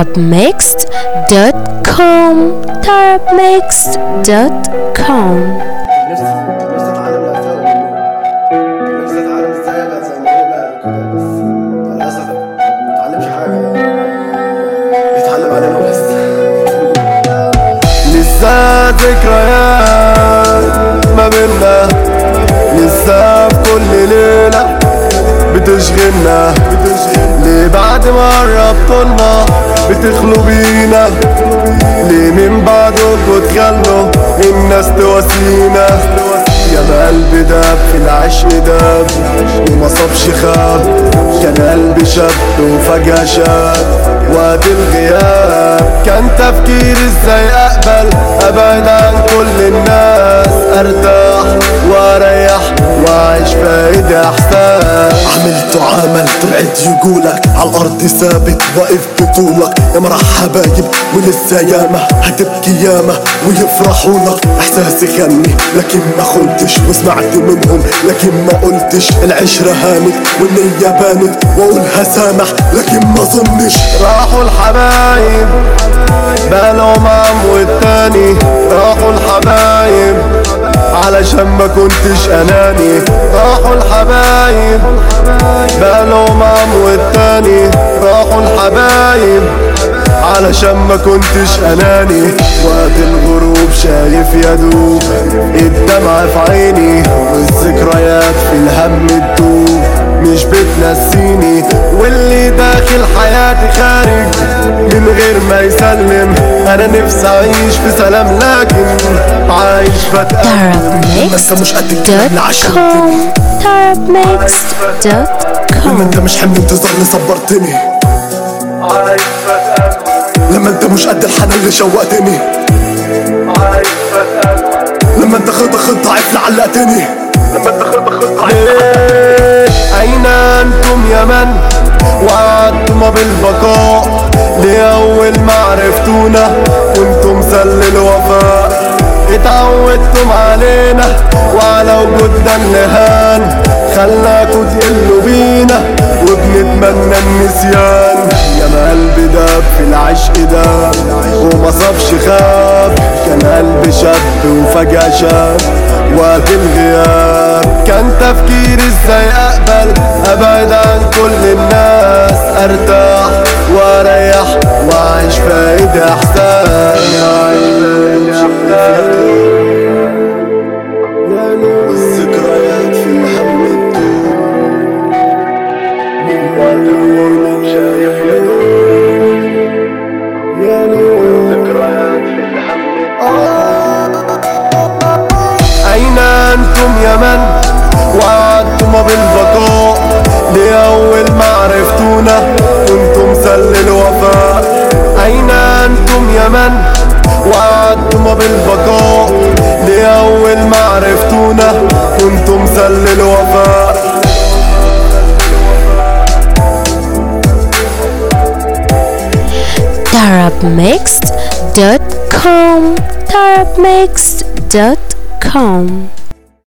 tarabmixed.com tarabmixed.com نفسي نفسي اتعلم العزاء والنوم نفسي اتعلم ازاي ابقى زي ما هو بقى كده بس للاسف ما بنتعلمش حاجه بيتعلم علينا بس لسه ذكريات ما بينا لسه في كل ليله بتشغلنا ليه بعد ما قربتولنا بتخلوا بينا ليه من بعدكوا تخلوا الناس تواسينا يا ما قلبي داب في العشق داب وما صابش خاب كان قلبي شاب وفجأة شاب وقت الغياب كان تفكير ازاي اقبل ابعد عن كل الناس ارتاح واريح واعيش فايدة احساس عملت وعمل طلعت يقولك على الارض ثابت واقف بطولك يا مرح حبايب ولسه ياما هتبكي ياما ويفرحوا لك احساسي خاني لكن ما خنتش وسمعت منهم لكن ما قلتش العشرة هانت والنية بانت واقولها سامح لكن ما ظنش راحوا الحبايب بقالهم عم والتاني راحوا الحبايب علشان ما كنتش اناني راحوا الحبايب بقالهم عم والتاني راحوا الحبايب علشان ما كنتش اناني وقت الغروب شايف يا دوب الدمعة في عيني والذكريات في الهم تدوب مش بتنسيني واللي داخل حياتي خارج من غير ما يسلم انا نفسي اعيش في سلام لكن عايش بتألم لما انت مش قد الكلام عشان tarabmixed.com لما tarabmixed.com انت مش حمل انتظارني صبرتني عايش بتألم لما انت مش قد الحنان اللي شوقتني عايش بتألم لما انت خطة خطة عفل علقتني لما انت خطة خطة أين أنتم يا من وعدتم بالبقاء لأول ما عرفتونا كنتم سل الوفاء اتعودتم علينا وعلى وجودنا النهان خلاكوا تقلوا بينا وبنتمنى النسيان يا ما قلبي داب في العشق داب وما صابش خاب كان قلبي شاب وفجأة شاب وقت الغياب كان تفكير ازاي اقبل ابعد عن كل الناس ارتاح واريح واعيش فايدة احسان والذكريات في الهم تدوب من وقت الغروب شايف يا نور يا نور الذكريات في الهم أين أنتم يا من وعدتم بالبقاء لأول ما عرفتونا كنتم سل الوفاء أين أنتم يا من وعدتم بالبقاء لأول ما عرفتونا كنتم سل الوفاء tarabmixed.com tarabmixed.com